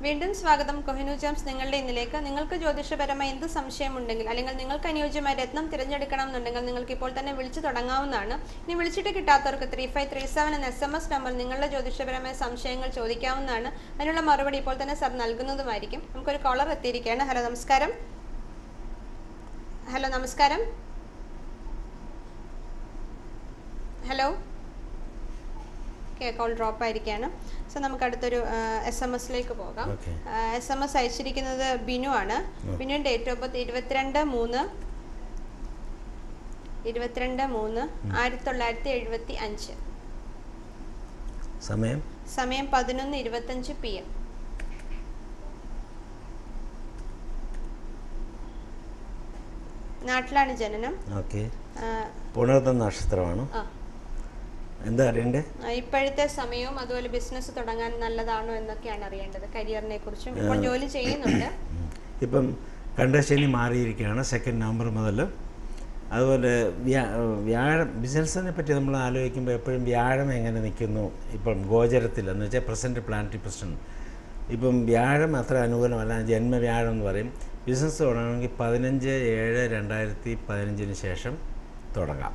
വീണ്ടും സ്വാഗതം കൊഹിനു ജാംസ് നിങ്ങളുടെ ഇന്നിലേക്ക് നിങ്ങൾക്ക് ജ്യോതിഷപരമായി എന്ത് സംശയമുണ്ടെങ്കിൽ അല്ലെങ്കിൽ നിങ്ങൾക്ക് അനുയോജ്യമായ രത്നം തിരഞ്ഞെടുക്കണം എന്നുണ്ടെങ്കിൽ നിങ്ങൾക്ക് ഇപ്പോൾ തന്നെ വിളിച്ചു തുടങ്ങാവുന്നതാണ് ഇനി വിളിച്ചിട്ട് കിട്ടാത്തവർക്ക് ത്രീ ഫൈവ് ത്രീ സെവൻ എന്ന എസ് എം എസ് നമ്പർ നിങ്ങളുടെ ജ്യോതിഷപരമായ സംശയങ്ങൾ ചോദിക്കാവുന്നതാണ് അതിനുള്ള മറുപടി ഇപ്പോൾ തന്നെ സർ നൽകുന്നതുമായിരിക്കും നമുക്കൊരു കോളർ എത്തിയിരിക്കുകയാണ് ഹലോ നമസ്കാരം ഹലോ നമസ്കാരം ഹലോ ഓക്കെ കോൾ ഡ്രോപ്പ് ആയിരിക്കുകയാണ് സോ നമുക്ക് അടുത്തൊരു എസ് എം എസിലേക്ക് പോകാം Okay. എസ് എം എസ് അയച്ചിരിക്കുന്നത് ബിനു ആണ് ബിനു ഡേറ്റ് ഓഫ് ബർത്ത് ഇരുപത്തിരണ്ട് മൂന്ന് ഇരുപത്തിരണ്ട് മൂന്ന് ആയിരത്തി തൊള്ളായിരത്തി എഴുപത്തി അഞ്ച് സമയം സമയം പതിനൊന്ന് ഇരുപത്തഞ്ച് പി എം നാട്ടിലാണ് ജനനം ഓക്കെ ആ, പുണർത്ത നക്ഷത്രമാണ് ആ എന്താ അറിയണ്ടേ ആ, ഇപ്പോഴത്തെ സമയവും അതുപോലെ ബിസിനസ് തുടങ്ങാൻ നല്ലതാണോ എന്നൊക്കെയാണ് അറിയേണ്ടത് കരിയറിനെ കുറിച്ചും ഇപ്പോൾ ജോലി ചെയ്യുന്നുണ്ട് ഉം. ഇപ്പം കണ്ടശനി മാറിയിരിക്കുകയാണ് സെക്കൻഡ് നവംബർ മുതൽ അതുപോലെ വ്യാ വ്യാഴം ബിസിനസ്സിനെ പറ്റി നമ്മൾ ആലോചിക്കുമ്പോൾ എപ്പോഴും വ്യാഴം എങ്ങനെ നിൽക്കുന്നു ഇപ്പം ഗോചരത്തിൽ എന്ന് വെച്ചാൽ പ്രസൻറ്റ് പ്ലാനറ്ററി പൊസിഷൻ ഇപ്പം വ്യാഴം അത്ര അനുകൂലമല്ല ജന്മവ്യാഴം എന്ന് പറയും ബിസിനസ് തുടങ്ങണമെങ്കിൽ പതിനഞ്ച് ഏഴ് രണ്ടായിരത്തി പതിനഞ്ചിന് ശേഷം തുടങ്ങാം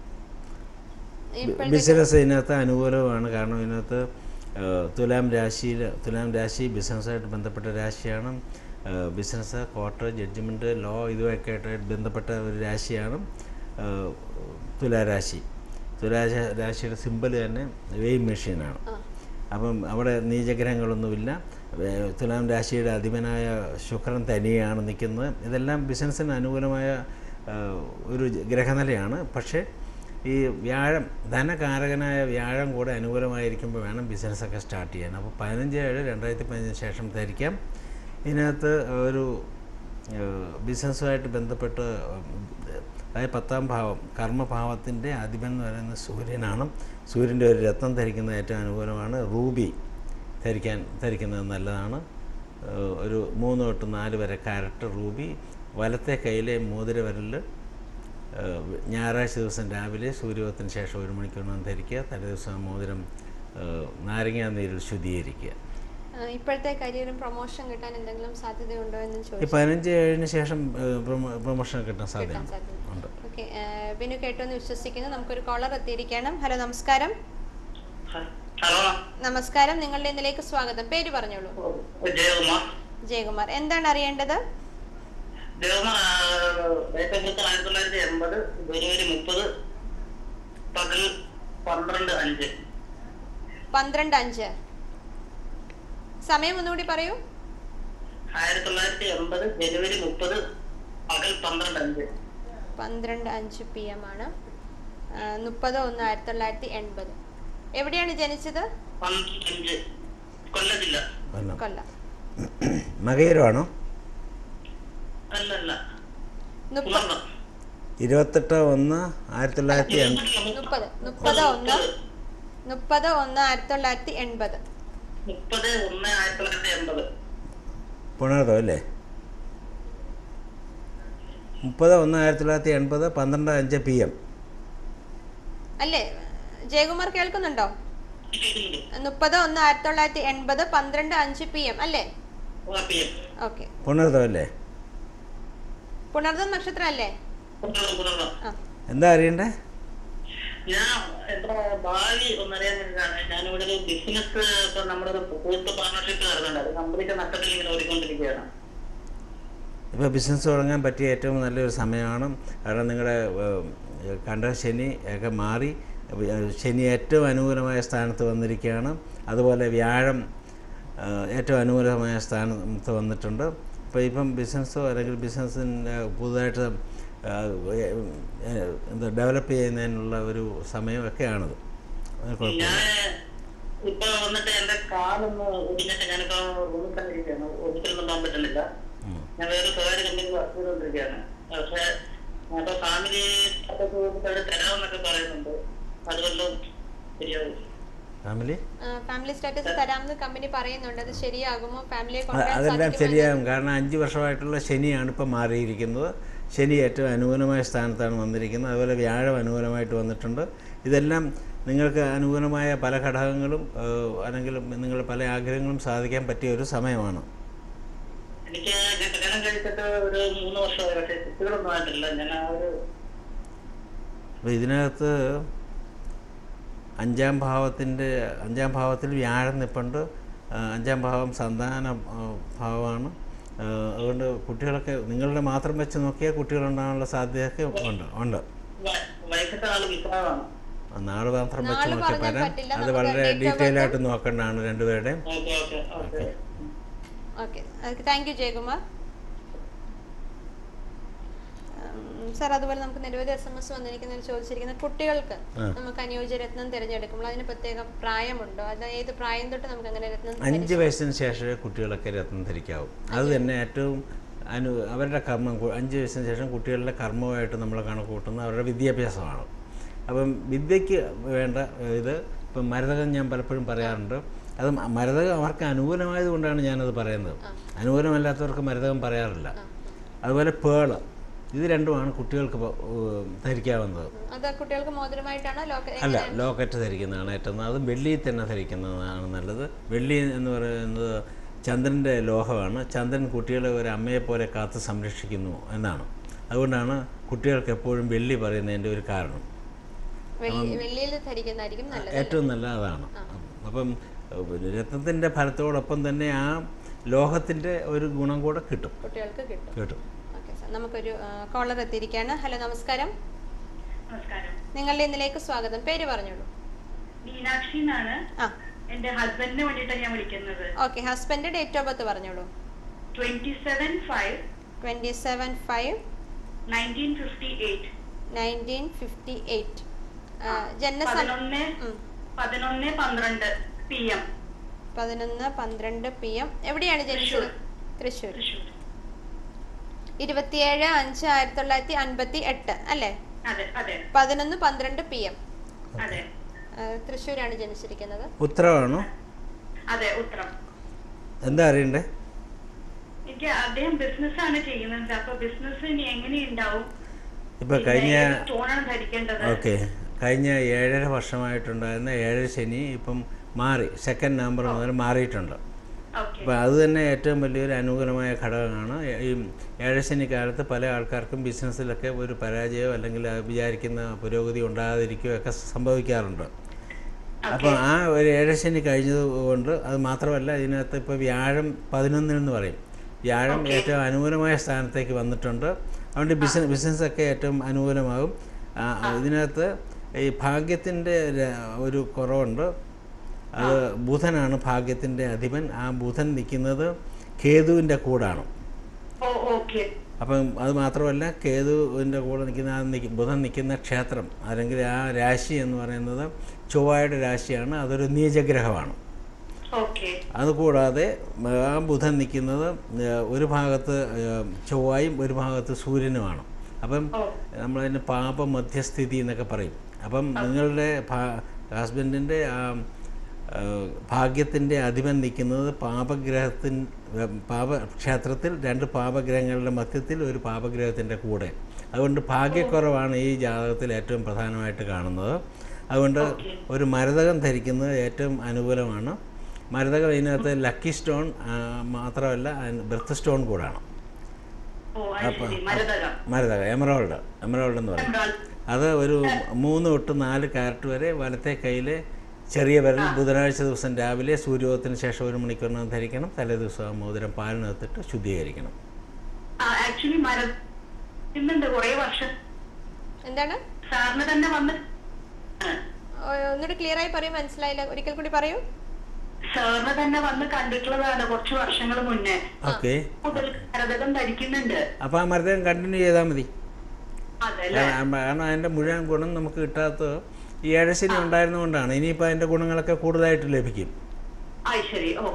ഇപ്പോഴത്തെ ബിസിനസ് ഇതിനകത്ത് അനുകൂലമാണ് കാരണം ഇതിനകത്ത് ആ, തുലാം രാശിയിൽ തുലാം രാശി ബിസിനസ്സായിട്ട് ബന്ധപ്പെട്ട രാശിയാണ് ബിസിനസ് കോർട്ട് ജഡ്ജ്മെൻറ്റ് ലോ ഇതുമൊക്കെ ആയിട്ട് ബന്ധപ്പെട്ട ഒരു രാശിയാണ് ആ, തുലാരാശി തുലാ രാശിയുടെ സിമ്പൽ തന്നെ വെയിങ് മെഷീനാണ് ആ, അപ്പം അവിടെ നീചഗ്രഹങ്ങളൊന്നുമില്ല ഏ, തുലാം രാശിയുടെ അധിപനായ ശുക്രൻ തനിയാണ് നിൽക്കുന്നത് ഇതെല്ലാം ബിസിനസ്സിന് അനുകൂലമായ ആ, ഒരു ജ- ഗ്രഹനിലയാണ് പക്ഷേ ഈ വ്യാഴം ധനകാരകനായ വ്യാഴം കൂടെ അനുകൂലമായിരിക്കുമ്പോൾ വേണം ബിസിനസ്സൊക്കെ സ്റ്റാർട്ട് ചെയ്യാൻ അപ്പോൾ പതിനഞ്ച് ഏഴ് രണ്ടായിരത്തി പതിനഞ്ചിന് ശേഷം ധരിക്കാം ഇതിനകത്ത് ഒരു ഏഹ്, ബിസിനസ്സുമായിട്ട് ബന്ധപ്പെട്ട് അതായത് പത്താം ഭാവം കർമ്മഭാവത്തിൻ്റെ അധിപൻ എന്ന് പറയുന്നത് സൂര്യനാണ് സൂര്യൻ്റെ ഒരു രത്നം ധരിക്കുന്നത് ഏറ്റവും അനുകൂലമാണ് റൂബി ധരിക്കാൻ ധരിക്കുന്നത് നല്ലതാണ് ഏഹ്, ഒരു മൂന്ന് തൊട്ട് നാല് വരെ കാരറ്റ് റൂബി വലത്തെ കയ്യിലെ മോതിര വിരലിൽ ഏഹ്, ഞായറാഴ്ച ദിവസം രാവിലെ സൂര്യോദയത്തിന് ശേഷം ഒരു മണിക്കൂറിനകം ധരിക്കുക തലേ ദിവസം ആ മോതിരം ഏഹ്, നാരങ്ങാ നീരിൽ ശുദ്ധീകരിക്കുക ആ, ഇപ്പോഴത്തെ കരിയറും പ്രൊമോഷൻ കിട്ടാൻ എന്തെങ്കിലും സാധ്യതയുണ്ടോ എന്ന് ഈ ചോദിച്ചു പതിനഞ്ച് ഏഴിന് ശേഷം ഏഹ്, പ്രൊമോ- പ്രൊമോഷൻ കിട്ടാൻ കിട്ടാൻ സാധ്യതയുണ്ട് സാധ്യത ഉണ്ട് ഓക്കെ ബിനു കേട്ടു എന്ന് വിശ്വസിക്കുന്നു നമുക്കൊരു കോളർ എത്തിയിരിക്കണം ഹലോ നമസ്കാരം ഹലോ നമസ്കാരം നിങ്ങളുടെ ഇന്നിലേക്ക് സ്വാഗതം പേര് പറഞ്ഞോളൂ ജയകുമാർ ജയകുമാർ എന്താണ് അറിയേണ്ടത് ജയകുമാർ ഡേറ്റ് ഓഫ് ബർത്ത് ആയിരത്തി തൊള്ളായിരത്തി എൺപത് ജനുവരി മുപ്പത് പകൽ പന്ത്രണ്ട് അഞ്ച് പന്ത്രണ്ട് അഞ്ച് സമയം ഒന്നുകൂടി പറയൂ ആയിരത്തി തൊള്ളായിരത്തി എൺപത് ജനുവരി മുപ്പത് പകൽ പന്ത്രണ്ട് അഞ്ച് പന്ത്രണ്ട് അഞ്ച് പി എം ആണ് ആ, മുപ്പത് ഒന്ന് ആയിരത്തി തൊള്ളായിരത്തി എൺപത് എവിടെയാണ് ജനിച്ചത് പന്ത്രണ്ട് അഞ്ച് കൊല്ലം ജില്ല കൊല്ലം കൊല്ലം മകയിരമാണോ അല്ല അല്ല മുപ്പത് കുമർണം ഇരുപത്തെട്ട് ഒന്ന് ആയിരത്തി തൊള്ളായിരത്തി എൺപത് മുപ്പത് മുപ്പത് ഒന്ന് മുപ്പത് ഒന്ന് ആയിരത്തി തൊള്ളായിരത്തി എൺപത് മുപ്പത് ഒന്ന് ആയിരത്തി തൊള്ളായിരത്തി എൺപത് പുണർതം അല്ലേ മുപ്പത് ഒന്ന് ആയിരത്തി തൊള്ളായിരത്തി എൺപത് പന്ത്രണ്ട് അഞ്ച് പി എം അല്ലേ ജയകുമാർ കേൾക്കുന്നുണ്ടോ മുപ്പത് ഒന്ന് ആയിരത്തി തൊള്ളായിരത്തി എൺപത് പന്ത്രണ്ട് അഞ്ച് പി എം അല്ലേ പി എം ഓക്കെ പുണർതം അല്ലേ പുണർദം നക്ഷത്രം അല്ലേ കുമർണം കുമർണം ആ എന്താ അറിയണ്ടേ ഞാൻ എന്റെ ഭാവി ഒന്നറിയാൻ വേണ്ടിയിട്ടാണ് ഞാനിവിടെ ഒരു ബിസിനസ് ഇപ്പൊ നമ്മുടെ ഒരു കൂട്ട് പാർട്ണർഷിപ്പ് നടക്കുന്നുണ്ട് അത് കംപ്ലീറ്റ് നഷ്ടത്തിൽ ഇങ്ങനെ ഓടിക്കൊണ്ടിരിക്കുകയാണ് ഇപ്പോൾ ബിസിനസ് തുടങ്ങാൻ പറ്റിയ ഏറ്റവും നല്ലൊരു സമയമാണ് കാരണം നിങ്ങളുടെ കണ്ട ശനി ഒക്കെ മാറി ഏഹ്, ശനി ഏറ്റവും അനുകൂലമായ സ്ഥാനത്ത് വന്നിരിക്കുകയാണ് അതുപോലെ വ്യാഴം ഏഹ്, ഏറ്റവും അനുകൂലമായ സ്ഥാനത്ത് വന്നിട്ടുണ്ട് അപ്പോൾ ഇപ്പം ബിസിനസ്സോ അല്ലെങ്കിൽ ബിസിനസ്സിൻ്റെ പുതുതായിട്ട് ഏഹ്, ഏഹ്, എന്താ ഡെവലപ്പ് ചെയ്യുന്നതിനുള്ള ഒരു സമയമൊക്കെയാണത് അത് കുഴപ്പമില്ല ഞാൻ ഇപ്പൊ വന്നിട്ട് എന്റെ കാലൊന്ന് ഒടിഞ്ഞിട്ട് ഞാനിപ്പോ റൂമിൽ തന്നെ ഇരിക്കുകയാണ് ഓഫീസിലൊന്നും പോകാൻ പറ്റുന്നില്ല ഉം. ഞാൻ വേറെ സ്വകാര്യ കമ്പനിയിൽ വർക്ക് ചെയ്തുകൊണ്ടിരിക്കുകയാണ് പക്ഷെ ഞാനിപ്പോ ഫാമിലി അവിടെ തരാമെന്നൊക്കെ പറയുന്നുണ്ട് അതുകൊണ്ടും ശരിയാവും ഫാമിലി ഫാമിലി സ്റ്റാറ്റസ് തരാമെന്ന് കമ്പനി പറയുന്നുണ്ട് അത് ശരിയാകുമോ ഫാമിലിയെ അ- കൊണ്ടുവരാൻ അതെല്ലാം സാധിക്കുമോ ശരിയാകും കാരണം അഞ്ച് വർഷമായിട്ടുള്ള ശനിയാണ് ഇപ്പോൾ മാറിയിരിക്കുന്നത് ശനി ഏറ്റവും അനുകൂലമായ സ്ഥാനത്താണ് വന്നിരിക്കുന്നത് അതുപോലെ വ്യാഴം അനുകൂലമായിട്ട് വന്നിട്ടുണ്ട് ഇതെല്ലാം നിങ്ങൾക്ക് അനുകൂലമായ പല ഘടകങ്ങളും ഏഹ്, അല്ലെങ്കിൽ നിങ്ങളുടെ പല ആഗ്രഹങ്ങളും സാധിക്കാൻ പറ്റിയ ഒരു സമയമാണ് എനിക്ക് ഞാൻ കല്യാണം കഴിച്ചിട്ട് ഒരു മൂന്ന് വർഷമായി പക്ഷേ കുട്ടികളൊന്നും ആയിട്ടില്ല ഞാൻ ആ ഒരു അപ്പോൾ ഇതിനകത്ത് അഞ്ചാം ഭാവത്തിൻ്റെ അഞ്ചാം ഭാവത്തിൽ വ്യാഴം നിൽപ്പുണ്ട് ആ, അഞ്ചാം ഭാവം സന്താന ആ, ഭാവമാണ് ആ, അതുകൊണ്ട് കുട്ടികളൊക്കെ നിങ്ങളുടെ മാത്രം വെച്ച് നോക്കിയാൽ കുട്ടികളുണ്ടാകാനുള്ള സാധ്യതയൊക്കെ ഉണ്ട് ഉണ്ട് വ- വൈകിട്ട് ആള് വിശ്രമമാണ് നാള് മാത്രം വെച്ച് നാള് നോക്കിയാൽ പറഞ്ഞാൽ പരാം പറ്റില്ല. അത് നമുക്ക് വളരെ date of ഡീറ്റെയിൽ birth ആയിട്ട് നോക്കേണ്ടതാണ് രണ്ടുപേരുടെയും okay okay okay okay thank you Jayakumar sir അതുപോലെ നമുക്ക് നിരവധി എസ് എം എസ് വന്നിരിക്കുന്നതിൽ ചോദിച്ചിരിക്കുന്നത് കുട്ടികൾക്ക് ആ. നമുക്ക് അനുയോജ്യ രത്നം തിരഞ്ഞെടുക്കുമ്പോൾ അതിന് പ്രത്യേകം പ്രായമുണ്ടോ അത് ഏത് പ്രായം തൊട്ട് നമുക്ക് അങ്ങനെ രത്നം അഞ്ച് വയസ്സിന് ശേഷമേ കുട്ടികളൊക്കെ രത്നം ധരിക്കാവൂ അത് തന്നെ ഏറ്റവും അനു അവരുടെ കർമ്മം കു- അഞ്ച് വയസ്സിന് ശേഷം കുട്ടികളുടെ കർമ്മമായിട്ട് നമ്മൾ കണക്ക് കൂട്ടുന്നത് അവരുടെ വിദ്യാഭ്യാസമാണ് അപ്പം വിദ്യയ്ക്ക് വേണ്ട ഇത് ഇപ്പം മരതകം ഞാൻ പലപ്പോഴും പറയാറുണ്ട് അത് മ- മരതകം അവർക്ക് അനുകൂലമായത് കൊണ്ടാണ് ഞാനത് പറയുന്നത് അനുകൂലമല്ലാത്തവർക്ക് മരതകം പറയാറില്ല അതുപോലെ പേള് ഇത് രണ്ടുമാണ് കുട്ടികൾക്ക് ഇപ്പൊ, ഏഹ്, ധരിക്കാവുന്നത് അത് കുട്ടികൾക്ക് മോതിരമായിട്ടാണോ ലോക അല്ല ലോക്കറ്റ് ധരിക്കുന്നതാണ് ഏറ്റവും നല്ലത്. അത് വെള്ളിയിൽ തന്നെ ധരിക്കുന്നതാണ് നല്ലത് വെള്ളി എന്ന് പറയുന്നത് ചന്ദ്രൻ്റെ ലോഹമാണ് ചന്ദ്രൻ കുട്ടികളെ ഒരു അമ്മയെ പോലെ കാത്ത് സംരക്ഷിക്കുന്നു എന്നാണ് അതുകൊണ്ടാണ് കുട്ടികൾക്ക് എപ്പോഴും വെള്ളി പറയുന്നതിൻ്റെ ഒരു കാരണം വെള്ളി വെള്ളിയിൽ ധരിക്കുന്നതായിരിക്കും നല്ലത് ഏറ്റവും നല്ല അതാണ് അപ്പം ഏഹ്, രത്നത്തിൻ്റെ ഫലത്തോടൊപ്പം തന്നെ ആ ലോഹത്തിൻ്റെ ഒരു ഗുണം കൂടെ കിട്ടും കുട്ടികൾക്ക് കിട്ടും കിട്ടും ഓക്കെ സാർ നമുക്കൊരു കോളർ എത്തിയിരിക്കുകയാണ് ഹലോ നമസ്കാരം നമസ്കാരം നിങ്ങളുടെ ഇന്നിലേക്ക് സ്വാഗതം പേര് പറഞ്ഞോളൂ മീനാക്ഷി എന്നാണ് ആ എന്റെ ഹസ്ബൻഡിന് വേണ്ടിയിട്ടാണ് ഞാൻ വിളിക്കുന്നത് okay husband date of birth പറഞ്ഞോളൂ twenty seven five twenty seven five nineteen fifty eight nineteen fifty eight ജനസം പതിനൊന്ന് ഉം. പതിനൊന്ന് പന്ത്രണ്ട് പി എം പതിനൊന്ന് പന്ത്രണ്ട് പി എം എവിടെയാണ് ജനിച്ചത് തൃശ്ശൂർ തൃശ്ശൂർ ഇരുപത്തിയേഴ് അഞ്ച് ആയിരത്തി തൊള്ളായിരത്തി അൻപത്തി എട്ട് അല്ലേ അതെ അതെ പതിനൊന്ന് പന്ത്രണ്ട് പി എം അതെ തൃശ്ശൂരാണ് ജനിച്ചിരിക്കുന്നത് ഉത്തരവാണോ അതെ ഉത്തരം എന്താ അറിയണ്ടേ എനിക്ക് അദ്ദേഹം ബിസിനസ് ആണ് ചെയ്യുന്നത് അപ്പൊ ബിസിനസ് ഇനി എങ്ങനെയുണ്ടാവും ഇപ്പോൾ കഴിഞ്ഞ സ്റ്റോണാണ് ധരിക്കേണ്ടത് ഓക്കെ കഴിഞ്ഞ ഏഴര വർഷമായിട്ടുണ്ടായിരുന്ന ഏഴര ശനി ഇപ്പം മാറി സെക്കൻഡ് നമ്പർ മുതൽ മാറിയിട്ടുണ്ട് ഓക്കെ അപ്പോൾ അത് തന്നെ ഏറ്റവും വലിയൊരു അനുകൂലമായ ഘടകമാണ് ഈ ഏഴശനി കാലത്ത് പല ആൾക്കാർക്കും ബിസിനസ്സിലൊക്കെ ഒരു പരാജയമോ അല്ലെങ്കിൽ ആ വിചാരിക്കുന്ന പുരോഗതി ഉണ്ടാകാതിരിക്കുകയോ ഒക്കെ സംഭവിക്കാറുണ്ട് അപ്പോൾ ആ ഒരു ഏഴശനി കഴിഞ്ഞത് കൊണ്ട് അത് മാത്രമല്ല ഇതിനകത്ത് ഇപ്പോൾ വ്യാഴം പതിനൊന്നിനെന്ന് പറയും വ്യാഴം ഏറ്റവും അനുകൂലമായ സ്ഥാനത്തേക്ക് വന്നിട്ടുണ്ട് അതുകൊണ്ട് ബിസിനസ് ബിസിനസ്സൊക്കെ ഏറ്റവും അനുകൂലമാകും ആ, ഇതിനകത്ത് ഈ ഭാഗ്യത്തിൻ്റെ ഒരു കുറവുണ്ട് അത് ബുധനാണ് ഭാഗ്യത്തിൻ്റെ അധിപൻ ആ ബുധൻ നിൽക്കുന്നത് കേതുവിൻ്റെ കൂടാണ് ഓ ഓക്കെ അപ്പം അത് മാത്രമല്ല കേതുവിൻ്റെ കൂടെ നിൽക്കുന്ന ആ നിക്ക് ബുധൻ നിൽക്കുന്ന ക്ഷേത്രം അല്ലെങ്കിൽ ആ രാശി എന്ന് പറയുന്നത് ചൊവ്വയുടെ രാശിയാണ് അതൊരു നീചഗ്രഹമാണ് ഓക്കെ അതുകൂടാതെ ആ ബുധൻ നിൽക്കുന്നത് ഏഹ്, ഒരു ഭാഗത്ത് ഏഹ്, ചൊവ്വായും ഒരു ഭാഗത്ത് സൂര്യനുമാണ് അപ്പം ഓ നമ്മളതിന് പാപ മധ്യസ്ഥിതി എന്നൊക്കെ പറയും അപ്പം നിങ്ങളുടെ ഹസ്ബൻഡിൻ്റെ ആ ഏഹ്, ഭാഗ്യത്തിൻ്റെ അധിപൻ നിൽക്കുന്നത് പാപഗ്രഹത്തിൻ പാപക്ഷേത്രത്തിൽ രണ്ട് പാപഗ്രഹങ്ങളുടെ മധ്യത്തിൽ ഒരു പാപഗ്രഹത്തിൻ്റെ കൂടെ അതുകൊണ്ട് ഭാഗ്യക്കുറവാണ് ഈ ജാതകത്തിൽ ഏറ്റവും പ്രധാനമായിട്ട് കാണുന്നത് അതുകൊണ്ട് ഒരു മരതകം ധരിക്കുന്നത് ഏറ്റവും അനുകൂലമാണ് മരതകം ഇതിനകത്ത് ലക്കി സ്റ്റോൺ ആ, മാത്രമല്ല ബർത്ത് സ്റ്റോൺ കൂടാണ് ഓ അത് ശരി മരതകം മരതകം എമറോൾഡ് എമറോൾഡ് എന്ന് പറയും എമറാൾഡ്. അത് ഒരു മൂന്ന് തൊട്ട് നാല് കാരറ്റ് വരെ വലത്തെ കയ്യിൽ ചെറിയ വിരൽ ബുധനാഴ്ച ദിവസം രാവിലെ സൂര്യോദയത്തിന് ശേഷം ഒരു മണിക്കൂറിനകം ധരിക്കണം തലേ ദിവസം ആ മോതിരം പാലിനകത്തിട്ട് ശുദ്ധീകരിക്കണം ആ ആക്ച്വലി മരം ഇന്നുണ്ട് കുറെ വർഷം എന്താണ് സാറിന് തന്നെ വന്ന് ഓ, ഒന്നുകൂടി ക്ലിയർ ആയി പറയും മനസ്സിലായില്ല ഒരിക്കൽ കൂടി പറയൂ സാറിന് തന്നെ വന്ന് കണ്ടിട്ടുള്ളതാണ് കുറച്ച് വർഷങ്ങൾ മുന്നേ ഓക്കെ മുതൽ കരതകം ധരിക്കുന്നുണ്ട് അപ്പോൾ ആ മരതകം കണ്ടിന്യൂ ചെയ്താൽ മതി അതെ അല്ലേ കാരണം കാരണം അതിൻ്റെ മുഴുവൻ ഗുണം നമുക്ക് കിട്ടാത്തത് ഈ ഏഴശനി ഉണ്ടായിരുന്നുകൊണ്ടാണ് ഇനിയിപ്പോൾ അതിൻ്റെ ഗുണങ്ങളൊക്കെ കൂടുതലായിട്ട് ലഭിക്കും അത് ശരി ഓ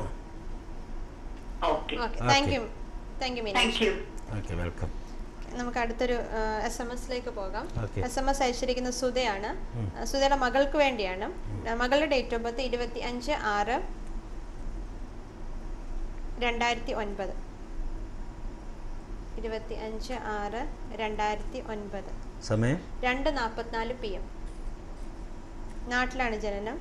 okay okay thank you thank you Meena thank you okay welcome നമുക്ക് അടുത്തൊരു എസ് എം എസിലേക്ക് പോകാം Okay. എസ് എം എസ് അയച്ചിരിക്കുന്ന സുധയാണ് ആ, സുധയുടെ മകൾക്ക് വേണ്ടിയാണ് ആ, മകളുടെ ഡേറ്റ് ഓഫ് ബർത്ത് ഇരുപത്തി അഞ്ച് ആറ് രണ്ടായിരത്തി ഒൻപത് ഇരുപത്തി അഞ്ച് ആറ് രണ്ടായിരത്തി ഒൻപത് സമയം രണ്ട് നാൽപ്പത്തിനാല് പി എം നാട്ടിലാണ് ജനനം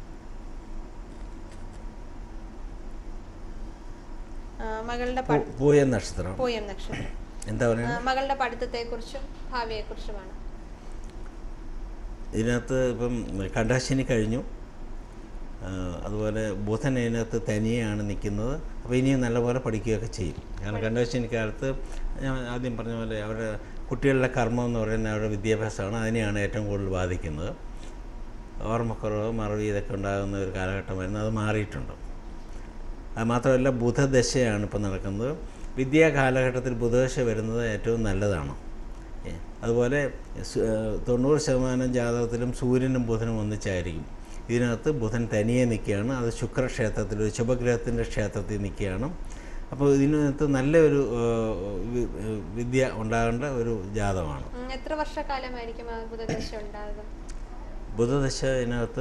ആ, മകളുടെ പ- പൂ- പൂയ നക്ഷത്രം പൂയം നക്ഷത്രം എന്താ ആ, പറയുക മകളുടെ പഠിത്തത്തെക്കുറിച്ചും ഭാവിയെക്കുറിച്ചുമാണ് ഇതിനകത്ത് ഇപ്പം കണ്ടാശിനി കഴിഞ്ഞു ആ, അതുപോലെ ബുധൻ ഇതിനകത്ത് തനിയെയാണ് നിൽക്കുന്നത് അപ്പോൾ ഇനിയും നല്ലപോലെ പഠിക്കുകയൊക്കെ ചെയ്യും കാരണം കണ്ടാശിനി കാലത്ത് ഞാൻ ആദ്യം പറഞ്ഞ പോലെ അവരുടെ കുട്ടികളുടെ കർമ്മം എന്ന് പറയുന്നത് അവരുടെ വിദ്യാഭ്യാസമാണ് അതിനെയാണ് ഏറ്റവും കൂടുതൽ ബാധിക്കുന്നത് ഓർമ്മക്കുറവ് മറവി ഇതൊക്കെ ഉണ്ടാകുന്ന ഒരു കാലഘട്ടമായിരുന്നു അത് മാറിയിട്ടുണ്ട് അത് മാത്രമല്ല ബുധദശയാണ് ഇപ്പോൾ നടക്കുന്നത് വിദ്യാ കാലഘട്ടത്തിൽ ബുധദശ വരുന്നത് ഏറ്റവും നല്ലതാണ് ഏ, അതുപോലെ സു- ഏ, തൊണ്ണൂറ് ശതമാനം ജാതകത്തിലും സൂര്യനും ബുധനും ഒന്നിച്ചായിരിക്കും ഇതിനകത്ത് ബുധൻ തനിയെ നിൽക്കുകയാണ് അത് ശുക്രക്ഷേത്രത്തിൽ ഒരു ശുഭഗ്രഹത്തിൻ്റെ ക്ഷേത്രത്തിൽ നിൽക്കുകയാണ് അപ്പോൾ ഇതിനകത്ത് നല്ലൊരു ഏ, വി- ഏ, വിദ്യ ഉണ്ടാകേണ്ട ഒരു ജാതകമാണ് ഉം, എത്ര വർഷക്കാലമായിരിക്കും ആ ബുധദശ ഉണ്ടാകുക ബുധദശ ഇതിനകത്ത്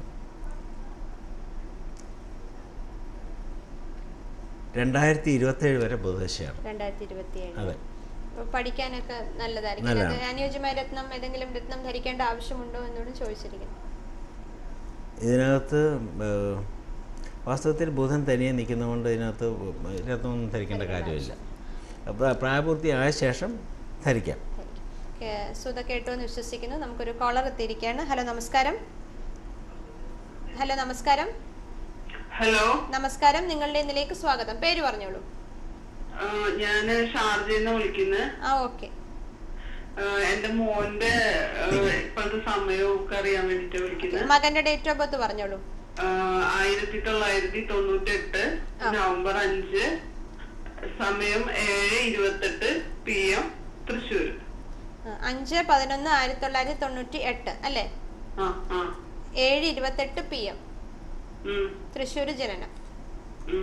രണ്ടായിരത്തി ഇരുപത്തേഴ് വരെ ബുധദശയാണ് രണ്ടായിരത്തി ഇരുപത്തിയേഴ് അതെ അപ്പൊ പഠിക്കാനൊക്കെ നല്ലതായിരിക്കും നല്ലതാണ്. അത് അനുയോജ്യമായ രത്നം ഏതെങ്കിലും രത്നം ധരിക്കേണ്ട ആവശ്യമുണ്ടോ എന്നോട് ചോദിച്ചിരിക്കുന്നു ഇതിനകത്ത് ഏഹ്, വാസ്തവത്തിൽ ബുധൻ തനിയെ നിൽക്കുന്നതുകൊണ്ട് ഇതിനകത്ത് രത്നമൊന്നും ധരിക്കേണ്ട കാര്യമില്ല അപ്പോൾ പ്രായപൂർത്തിയായ ശേഷം ധരിക്കാം ഓക്കെ, സുധ കേട്ടു എന്ന് വിശ്വസിക്കുന്നു നമുക്കൊരു കോളർ എത്തിയിരിക്കുകയാണ് ഹലോ നമസ്കാരം ഹലോ നമസ്കാരം ഹലോ നമസ്കാരം നിങ്ങളുടെ ഇന്നിലേക്ക് സ്വാഗതം പേര് പറഞ്ഞോളൂ ഞാൻ ഷാർജയിൽ നിന്ന് വിളിക്കുന്നത് ആ ഓക്കെ എന്റെ മോന്റെ ആ, ഇപ്പോഴത്തെ സമയവും ഒക്കെ അറിയാൻ വേണ്ടിട്ട് വിളിക്കുന്നത് മകന്റെ ഡേറ്റ് ഓഫ് ബർത്ത് പറഞ്ഞോളൂ ആയിരത്തി തൊള്ളായിരത്തി തൊണ്ണൂറ്റി എട്ട് നവംബർ അഞ്ച് സമയം ഏഴ് ഇരുപത്തെട്ട് പി എം തൃശ്ശൂർ ആ, അഞ്ച് പതിനൊന്ന് ആയിരത്തി തൊള്ളായിരത്തി തൊണ്ണൂറ്റി എട്ട് അല്ലേ ആ ആ ഏഴ് ഇരുപത്തെട്ട് പി എം ഉം, തൃശ്ശൂർ ജനനം ഉം.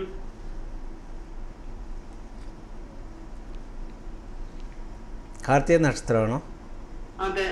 കാർത്തിക നക്ഷത്രമാണോ അതെ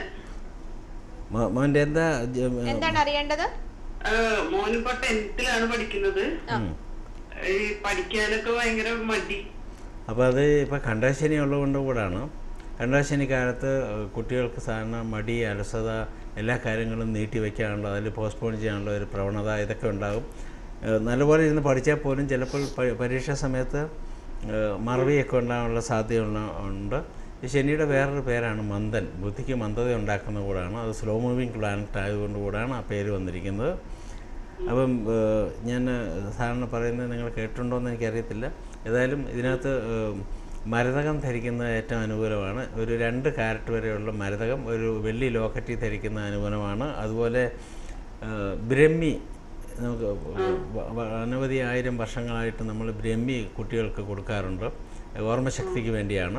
മോ- മോൻ്റെ എന്താ ജ- എന്താണ് അറിയേണ്ടത് ആ, മോനിപ്പോ ടെൻത്തിലാണ് പഠിക്കുന്നത് ആ. ഉം. ഈ പഠിക്കാനൊക്കെ ഭയങ്കര മടി അപ്പോൾ അത് ഇപ്പോൾ കണ്ടാശനി ഉള്ളതുകൊണ്ട് കൂടാണ് കണ്ടാശനി കാലത്ത് ഏഹ്, കുട്ടികൾക്ക് സാധാരണ മടി അലസത എല്ലാ കാര്യങ്ങളും നീട്ടി വയ്ക്കാനുള്ള അതിൽ പോസ്റ്റ്പോൺ ചെയ്യാനുള്ള ഒരു പ്രവണത ഇതൊക്കെ ഉണ്ടാകും ഏഹ്, നല്ലപോലെ ഇരുന്ന് പഠിച്ചാൽ പോലും ചിലപ്പോൾ പ- പരീക്ഷാ സമയത്ത് ഏഹ്, മറവിയൊക്കെ ഉണ്ടാകാനുള്ള സാധ്യത ഉള്ള- ഉണ്ട് ഈ ശനിയുടെ വേറൊരു പേരാണ് മന്ദൻ ബുദ്ധിക്ക് മന്ദത ഉണ്ടാക്കുന്ന കൂടാണ് അത് സ്ലോ മൂവിങ് പ്ലാനറ്റ് ആയതുകൊണ്ട് കൂടാണ് ആ പേര് വന്നിരിക്കുന്നത് അപ്പം ഏഹ്, ഞാൻ സാധാരണ പറയുന്നത് നിങ്ങൾ കേട്ടിട്ടുണ്ടോ എന്ന് എനിക്കറിയത്തില്ല ഏതായാലും ഇതിനകത്ത് ഏഹ്, മരതകം ധരിക്കുന്നത് ഏറ്റവും അനുകൂലമാണ് ഒരു രണ്ട് കാരറ്റ് വരെയുള്ള മരതകം ഒരു വെള്ളി ലോക്കറ്റി ധരിക്കുന്ന അനുകൂലമാണ് അതുപോലെ ഏഹ്, ബ്രഹ്മി നമുക്ക് വ- വ- അനവധി ആയിരം വർഷങ്ങളായിട്ട് നമ്മൾ ബ്രഹ്മി കുട്ടികൾക്ക് കൊടുക്കാറുണ്ട് ഓർമ്മശക്തിക്ക് വേണ്ടിയാണ്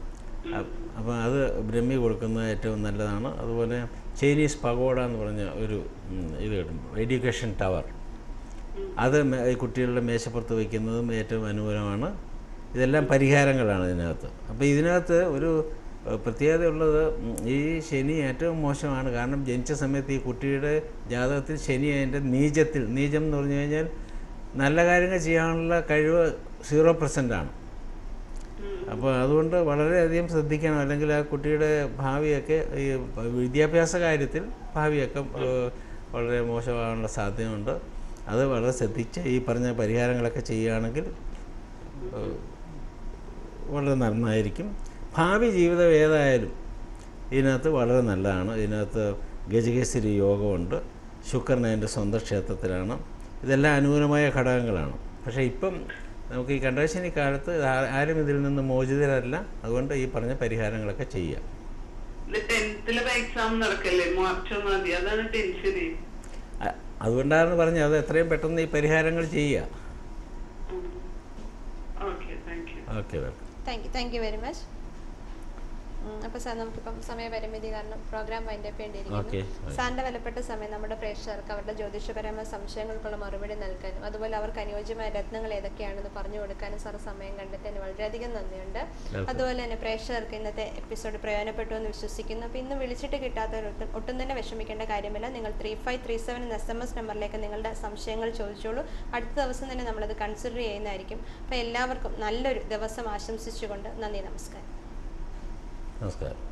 അപ്പോൾ അത് ബ്രഹ്മി കൊടുക്കുന്നത് ഏറ്റവും നല്ലതാണ് അതുപോലെ ചൈനീസ് പഗോഡ എന്ന് പറഞ്ഞ ഒരു ഉം, ഇത് കിട്ടും എഡ്യൂക്കേഷൻ ടവർ അത് മേ- ഈ കുട്ടികളുടെ മേശപ്പുറത്ത് വയ്ക്കുന്നതും ഏറ്റവും അനുകൂലമാണ് ഇതെല്ലാം പരിഹാരങ്ങളാണ് ഇതിനകത്ത് അപ്പോൾ ഇതിനകത്ത് ഒരു ഏഹ്, പ്രത്യേകതയുള്ളത് ഉം, ഈ ശനി ഏറ്റവും മോശമാണ് കാരണം ജനിച്ച സമയത്ത് ഈ കുട്ടിയുടെ ജാതകത്തിൽ ശനി അതിൻ്റെ നീചത്തിൽ നീചം എന്ന് പറഞ്ഞു കഴിഞ്ഞാൽ നല്ല കാര്യങ്ങൾ ചെയ്യാനുള്ള കഴിവ് സീറോ ആണ് അപ്പോൾ അതുകൊണ്ട് വളരെയധികം ശ്രദ്ധിക്കണം അല്ലെങ്കിൽ ആ കുട്ടിയുടെ ഭാവിയൊക്കെ ഈ വിദ്യാഭ്യാസ കാര്യത്തിൽ ഭാവിയൊക്കെ ഏഹ്, വളരെ മോശമാകാനുള്ള സാധ്യതയുണ്ട് അത് വളരെ ശ്രദ്ധിച്ച് ഈ പറഞ്ഞ പരിഹാരങ്ങളൊക്കെ ചെയ്യുകയാണെങ്കിൽ ഏഹ്, വളരെ നന്നായിരിക്കും ഭാവി ജീവിതം ഏതായാലും ഇതിനകത്ത് വളരെ നല്ലതാണ് ഇതിനകത്ത് ഗജകേസരി യോഗമുണ്ട് ശുക്രൻ അതിൻ്റെ സ്വന്തം ക്ഷേത്രത്തിലാണ് ഇതെല്ലാം അനുകൂലമായ ഘടകങ്ങളാണ് പക്ഷേ ഇപ്പം നമുക്ക് ഈ കണ്ടശനി കാലത്ത് ആ- ആരും ഇതിൽ നിന്ന് മോചിതരല്ല അതുകൊണ്ട് ഈ പറഞ്ഞ പരിഹാരങ്ങളൊക്കെ ചെയ്യാം ഇത് ടെൻത്തിലെ എക്സാം നടക്കല്ലേ മാർച്ച് ഒന്നാം തീയതി അതാണ് ടെൻഷന് അ- അതുകൊണ്ടാണ് പറഞ്ഞത് അത് എത്രയും പെട്ടെന്ന് ഈ പരിഹാരങ്ങൾ ചെയ്യുക okay thank you okay welcome thank you thank you very much അപ്പോൾ സാർ നമുക്കിപ്പം സമയപരിമിതി കാരണം പ്രോഗ്രാം വൈൻഡ് അപ്പ് Okay, ചെയ്യേണ്ടിയിരിക്കുന്നു right. സാറിൻ്റെ വിലപ്പെട്ട സമയം നമ്മുടെ പ്രേക്ഷകർക്ക് അവരുടെ ജ്യോതിഷപരമായ സംശയങ്ങൾക്കുള്ള മറുപടി നൽകാനും അതുപോലെ അവർക്ക് അനുയോജ്യമായ രത്നങ്ങൾ ഏതൊക്കെയാണെന്ന് പറഞ്ഞു കൊടുക്കാനും സാർ സമയം കണ്ടെത്തിയതിന് വളരെയധികം നന്ദിയുണ്ട് Welcome. അതുപോലെ തന്നെ പ്രേക്ഷകർക്ക് ഇന്നത്തെ എപ്പിസോഡ് പ്രയോജനപ്പെട്ടു എന്ന് വിശ്വസിക്കുന്നു അപ്പോൾ ഇന്ന് വിളിച്ചിട്ട് കിട്ടാത്തവർ ഒട്ടും ഒട്ടും തന്നെ വിഷമിക്കേണ്ട കാര്യമില്ല നിങ്ങൾ ത്രീ ഫൈവ് ത്രീ സെവൻ എന്ന എസ് എം എസ് നമ്പറിലേക്ക് നിങ്ങളുടെ സംശയങ്ങൾ ചോദിച്ചോളൂ അടുത്ത ദിവസം തന്നെ നമ്മളത് കൺസിഡർ ചെയ്യുന്നതായിരിക്കും അപ്പോൾ എല്ലാവർക്കും നല്ലൊരു ദിവസം ആശംസിച്ചുകൊണ്ട് നന്ദി നമസ്കാരം നമസ്കാരം